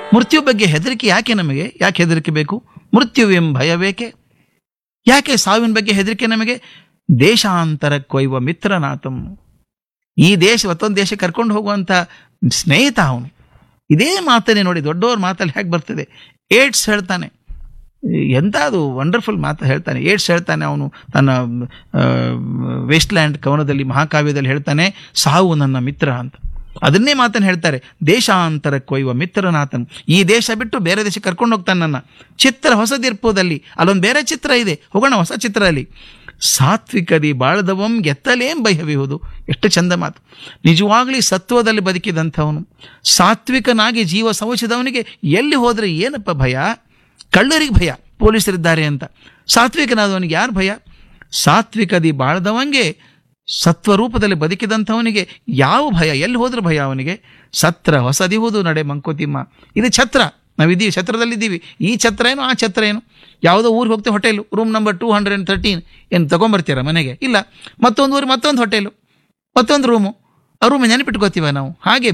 ಮೃತ್ಯು ಬಗ್ಗೆ ಹೆದರಿಕೆ ಯಾಕೆ ನಮಗೆ ಯಾಕೆ ಹೆದರಿಕೆ ಬೇಕು ಮೃತ್ಯುವೆಂ ಭಯಬೇಕೆ ಯಾಕೆ ಸಾವಿನ ಬಗ್ಗೆ ಹೆದರಿಕೆ ನಮಗೆ ದೇಶಾಂತರಕ್ಕೊಯ್ವ ಮಿತ್ರನಾಥಂ ಈ ದೇಶ ಮತ್ತೊಂದು ದೇಶ ಕರ್ಕೊಂಡು ಹೋಗುವಂತ ಸ್ನೇಹಿತ ಅವನು ಇದೇ ಮಾತನ್ನೇ ನೋಡಿ ದೊಡ್ಡವ್ರ ಮಾತಲ್ಲಿ ಹೇಗೆ ಬರ್ತದೆ ಏಡ್ಸ್ ಹೇಳ್ತಾನೆ ಎಂತ ಅದು ವಂಡರ್ಫುಲ್ ಮಾತು ಹೇಳ್ತಾನೆ ಏಡ್ಸ್ ಹೇಳ್ತಾನೆ ಅವನು ತನ್ನ ವೆಸ್ಟ್ಲ್ಯಾಂಡ್ ಕವನದಲ್ಲಿ ಮಹಾಕಾವ್ಯದಲ್ಲಿ ಹೇಳ್ತಾನೆ ಸಾವು ನನ್ನ ಮಿತ್ರ ಅಂತ ಅದನ್ನೇ ಮಾತನ್ನು ಹೇಳ್ತಾರೆ ದೇಶಾಂತರಕ್ಕೊಯ್ಯುವ ಮಿತ್ರನಾಥನ್ ಈ ದೇಶ ಬಿಟ್ಟು ಬೇರೆ ದೇಶ ಕರ್ಕೊಂಡು ಹೋಗ್ತಾನೆ ನನ್ನ ಚಿತ್ರ ಹೊಸದಿರ್ಪೋದಲ್ಲಿ ಅಲ್ಲೊಂದು ಬೇರೆ ಚಿತ್ರ ಇದೆ ಹೋಗೋಣ ಹೊಸ ಚಿತ್ರ ಅಲ್ಲಿ ಸಾತ್ವಿಕದಿ ಬಾಳದವಂ ಎತ್ತಲೇಂ ಬಯಹುದು ಎಷ್ಟು ಚಂದ ಮಾತು ನಿಜವಾಗ್ಲಿ ಸತ್ವದಲ್ಲಿ ಬದುಕಿದಂಥವನು ಸಾತ್ವಿಕನಾಗಿ ಜೀವ ಸವಚಿದವನಿಗೆ ಎಲ್ಲಿ ಹೋದರೆ ಏನಪ್ಪ ಭಯ ಕಳ್ಳರಿಗೆ ಭಯ ಪೊಲೀಸರಿದ್ದಾರೆ ಅಂತ ಸಾತ್ವಿಕನಾದವನಿಗೆ ಯಾರು ಭಯ ಸಾತ್ವಿಕದಿ ಬಾಳದವಂಗೆ ಸತ್ವರೂಪದಲ್ಲಿ ಬದುಕಿದಂಥವನಿಗೆ ಯಾವ ಭಯ ಎಲ್ಲಿ ಹೋದ್ರೆ ಭಯ ಅವನಿಗೆ ಸತ್ರ ಹೊಸದಿಹುದು ನಡೆ ಮಂಕುತಿಮ್ಮ ಇದು ಛತ್ರ ನಾವಿದ್ದೀವಿ ಛತ್ರದಲ್ಲಿದ್ದೀವಿ ಈ ಛತ್ರ ಏನು ಆ ಛತ್ರ ಏನು ಯಾವುದೋ ಊರಿಗೆ ಹೋಗ್ತೇವೆ hotel room number two hundred and thirteen ಏನು ತೊಗೊಂಬರ್ತೀರ ಮನೆಗೆ ಇಲ್ಲ ಮತ್ತೊಂದು ಊರು ಮತ್ತೊಂದು ಹೋಟೆಲು ಮತ್ತೊಂದು ರೂಮು ಆ ರೂಮ್ ನೆನಪಿಟ್ಕೋತೀವ ನಾವು ಹಾಗೆ